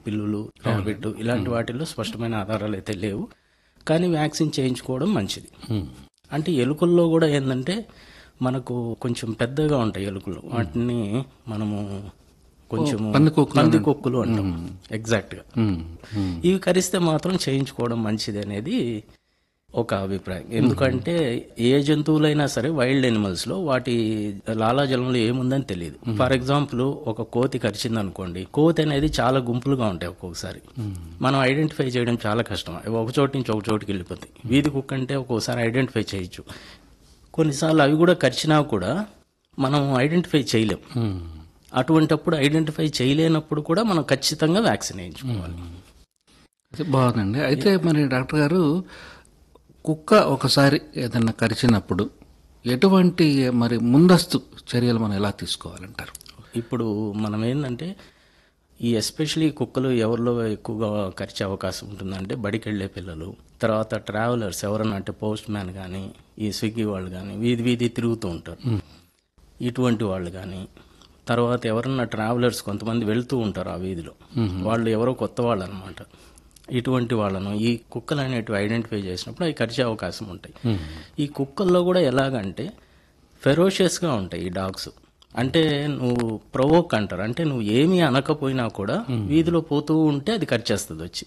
పిల్లులు ర్యాబిట్ ఇలాంటి వాటిల్లో స్పష్టమైన ఆధారాలు అయితే లేవు కానీ వ్యాక్సిన్ చేయించుకోవడం మంచిది అంటే ఎలుకల్లో కూడా ఏంటంటే మనకు కొంచెం పెద్దగా ఉంటాయి ఎలుకలు వాటిని మనము కొంచెం పందికొక్కులు పందికొక్కులు అంటాం ఎగ్జాక్ట్ గా ఉమ్, ఉమ్, ఇవి కరిస్తే మాత్రం చేయించుకోవడం మంచిది అనేది ఒక అభిప్రాయం ఎందుకంటే ఏ జంతువులైనా సరే వైల్డ్ ఎనిమల్స్ లో వాటి లాలాజలంలో ఏముందని తెలియదు ఫర్ ఎగ్జాంపుల్ ఒక కోతి కరిచింది అనుకోండి కోతి అనేది చాలా గుంపులుగా ఉంటాయి ఒక్కొక్కసారి మనం ఐడెంటిఫై చేయడం చాలా కష్టం అవి ఒక చోటు నుంచి ఒక చోటుకి వెళ్ళిపోతాయి వీధి కుక్క అంటే ఒక్కోసారి ఐడెంటిఫై చేయొచ్చు కొన్నిసార్లు అవి కూడా కరిచినా కూడా మనం ఐడెంటిఫై చేయలేం ఉమ్. అటువంటప్పుడు ఐడెంటిఫై చేయలేనప్పుడు కూడా మనం ఖచ్చితంగా వ్యాక్సిన్ వేయించుకోవాలి అయితే బాగుందండి అయితే మరి డాక్టర్ గారు కుక్క ఒకసారి ఏదన్నా కరిచినప్పుడు ఎటువంటి మరి ముందస్తు చర్యలు మనం ఎలా తీసుకోవాలంటారు ఇప్పుడు మనం ఏంటంటే ఈ ఎస్పెషలీ కుక్కలు ఎవరిలో ఎక్కువగా ఖర్చు అవకాశం ఉంటుందంటే బడికి వెళ్ళే పిల్లలు తర్వాత ట్రావెలర్స్ ఎవరన్నా అంటే పోస్ట్ మ్యాన్ కానీ ఈ స్విగ్గీ వాళ్ళు కానీ వీధి వీధి తిరుగుతూ ఉంటారు ఇటువంటి వాళ్ళు కానీ తర్వాత ఎవరన్నా ట్రావెలర్స్ కొంతమంది వెళ్తూ ఉంటారు ఆ వీధిలో వాళ్ళు ఎవరో కొత్త వాళ్ళు అనమాట ఇటువంటి వాళ్ళను ఈ కుక్కలు అనేటివి ఐడెంటిఫై చేసినప్పుడు అవి ఖర్చే అవకాశం ఉంటాయి ఈ కుక్కల్లో కూడా ఎలాగంటే ఫెరోషియస్గా ఉంటాయి ఈ డాగ్స్ అంటే నువ్వు ప్రొవోక్ అంటారు అంటే నువ్వు ఏమీ అనకపోయినా కూడా వీధిలో పోతూ ఉంటే అది ఖర్చేస్తుంది వచ్చి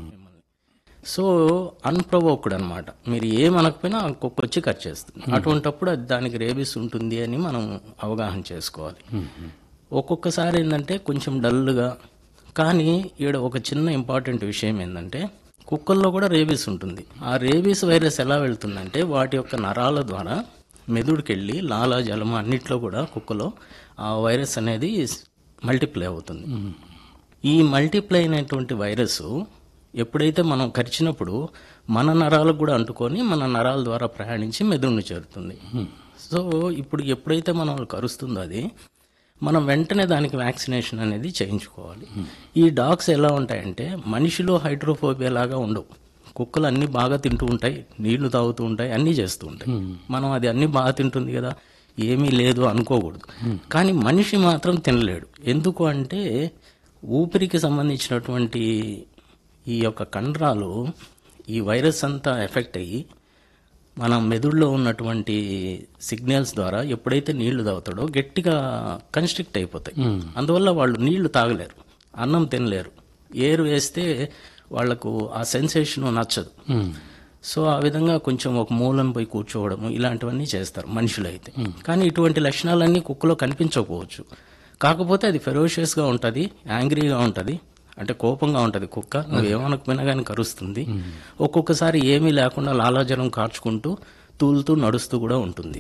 సో అన్ప్రొవోక్డ్ అనమాట మీరు ఏం అనకపోయినా ఆ కుక్క వచ్చి ఖర్చేస్తుంది అటువంటప్పుడు అది దానికి రేబీస్ ఉంటుంది అని మనం అవగాహన చేసుకోవాలి ఒక్కొక్కసారి ఏంటంటే కొంచెం డల్గా కానీ ఈడ ఒక చిన్న ఇంపార్టెంట్ విషయం ఏంటంటే కుక్కల్లో కూడా రేబీస్ ఉంటుంది ఆ రేబీస్ వైరస్ ఎలా వెళ్తుందంటే వాటి యొక్క నరాల ద్వారా మెదుడికి వెళ్ళి లాలా జలము అన్నిట్లో కూడా కుక్కలో ఆ వైరస్ అనేది మల్టిప్లై అవుతుంది ఈ మల్టిప్లై అయినటువంటి వైరస్ ఎప్పుడైతే మనం కరిచినప్పుడు మన నరాలకు కూడా అంటుకొని మన నరాల ద్వారా ప్రయాణించి మెదడును చేరుతుంది సో ఇప్పుడు ఎప్పుడైతే మనం కరుస్తుందో అది మనం వెంటనే దానికి వ్యాక్సినేషన్ అనేది చేయించుకోవాలి ఈ డాగ్స్ ఎలా ఉంటాయంటే మనిషిలో హైడ్రోఫోబియా లాగా ఉండవు కుక్కలు అన్ని బాగా తింటూ ఉంటాయి నీళ్లు తాగుతూ ఉంటాయి అన్నీ చేస్తూ ఉంటాయి మనం అది అన్ని బాగా తింటుంది కదా ఏమీ లేదు అనుకోకూడదు కానీ మనిషి మాత్రం తినలేడు ఎందుకు అంటే ఊపిరికి సంబంధించినటువంటి ఈ యొక్క కండరాలు ఈ వైరస్ అంతా ఎఫెక్ట్ అయ్యి మన మెదుడులో ఉన్నటువంటి సిగ్నల్స్ ద్వారా ఎప్పుడైతే నీళ్లు తాగుతాడో గట్టిగా కన్స్ట్రిక్ట్ అయిపోతాయి అందువల్ల వాళ్ళు నీళ్లు తాగలేరు అన్నం తినలేరు ఏరు వేస్తే వాళ్లకు ఆ సెన్సేషన్ నచ్చదు సో ఆ విధంగా కొంచెం ఒక మూలం పోయి కూర్చోవడము ఇలాంటివన్నీ చేస్తారు మనుషులు అయితే కానీ ఇటువంటి లక్షణాలన్నీ కుక్కలో కనిపించకపోవచ్చు కాకపోతే అది ఫెరోషియస్గా ఉంటుంది యాంగ్రీగా ఉంటుంది అంటే కోపంగా ఉంటుంది కుక్క నువ్వు ఏమనకపోయినా కానీ కరుస్తుంది ఒక్కొక్కసారి ఏమీ లేకుండా లాలాజలం కార్చుకుంటూ తూలుతూ నడుస్తూ కూడా ఉంటుంది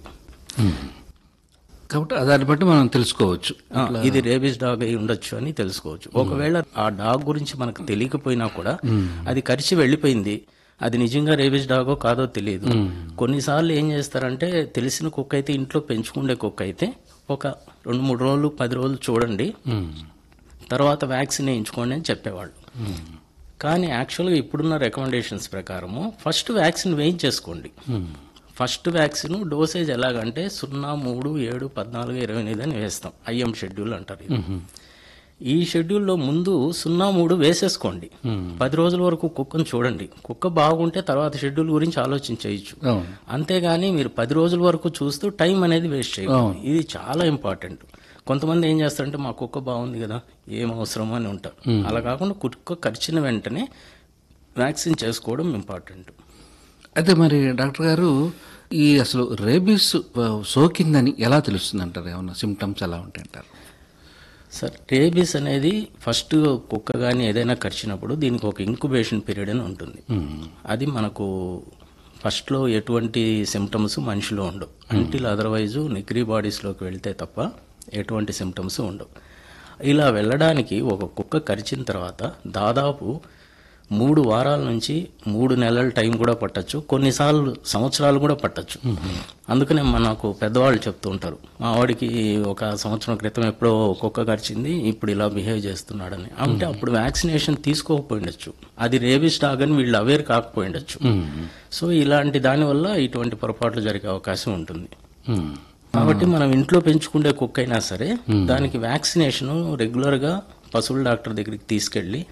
కాబట్టి దాన్ని బట్టి మనం తెలుసుకోవచ్చు ఆ, ఇది రేబీస్ డాగ్ అయి ఉండొచ్చు అని తెలుసుకోవచ్చు ఒకవేళ ఆ డాగ్ గురించి మనకు తెలియకపోయినా కూడా అది కరిచి వెళ్ళిపోయింది అది నిజంగా రేబీస్ డాగో కాదో తెలియదు కొన్నిసార్లు ఏం చేస్తారంటే తెలిసిన కుక్క అయితే ఇంట్లో పెంచుకునే కుక్క అయితే ఒక రెండు మూడు రోజులు పది రోజులు చూడండి ఉమ్, తర్వాత వ్యాక్సిన్ వేయించుకోండి అని చెప్పేవాళ్ళు కానీ యాక్చువల్గా ఇప్పుడున్న రికమెండేషన్స్ ప్రకారము ఫస్ట్ వ్యాక్సిన్ వేయించేసుకోండి ఉమ్, ఫస్ట్ వ్యాక్సిన్ డోసేజ్ ఎలాగంటే సున్నా మూడు ఏడు పద్నాలుగు ఇరవై ఎనిమిది అని వేస్తాం ఐఎం షెడ్యూల్ అంటారు ఇది. ఈ షెడ్యూల్లో ముందు సున్నా మూడు వేసేసుకోండి పది రోజుల వరకు కుక్కను చూడండి కుక్క బాగుంటే తర్వాత షెడ్యూల్ గురించి ఆలోచించేయచ్చు అవును అంతేగాని మీరు పది రోజుల వరకు చూస్తూ టైం అనేది వేస్ట్ చేయాలి ఇది చాలా ఇంపార్టెంట్ కొంతమంది ఏం చేస్తారంటే మా కుక్క బాగుంది కదా ఏం అవసరం అని ఉంటారు అలా కాకుండా కుక్క కరిచిన వెంటనే వ్యాక్సిన్ చేసుకోవడం ఇంపార్టెంట్ అయితే మరి డాక్టర్ గారు ఈ అసలు రేబీస్ ఆ, సోకిందని ఎలా తెలుస్తుంది అంటారు ఏమన్నా సిమ్టమ్స్ ఎలా ఉంటాయి అంటారు సార్ రేబీస్ అనేది ఫస్ట్ కుక్క కానీ ఏదైనా కరిచినప్పుడు దీనికి ఒక ఇంక్యుబేషన్ పీరియడ్ అని ఉంటుంది అది మనకు ఫస్ట్లో ఎటువంటి సిమ్టమ్స్ మనిషిలో ఉండవు అంటిల్ అదర్వైజు నిగ్రీ బాడీస్లోకి వెళ్తే తప్ప ఎటువంటి సిమ్టమ్స్ ఉండవు ఇలా వెళ్ళడానికి ఒక కుక్క కరిచిన తర్వాత దాదాపు మూడు వారాల నుంచి మూడు నెలల టైం కూడా పట్టచ్చు కొన్నిసార్లు సంవత్సరాలు కూడా పట్టచ్చు అందుకనే మనకు పెద్దవాళ్ళు చెప్తూ ఉంటారు మా వాడికి ఒక సంవత్సరం క్రితం ఎప్పుడో కుక్క కరిచింది ఇప్పుడు ఇలా బిహేవ్ చేస్తున్నాడని అంటే అప్పుడు వ్యాక్సినేషన్ తీసుకోకపోయిండొచ్చు అది రేబీస్ డాగ్ అని వీళ్ళు అవేర్ కాకపోయిండొచ్చు సో ఇలాంటి దానివల్ల ఇటువంటి పొరపాట్లు జరిగే అవకాశం ఉంటుంది ఉమ్, కాబట్టి మనం ఇంట్లో పెంచుకునే కుక్క అయినా సరే దానికి వ్యాక్సినేషన్ రెగ్యులర్ గా పశువుల డాక్టర్ దగ్గరికి తీసుకెళ్లి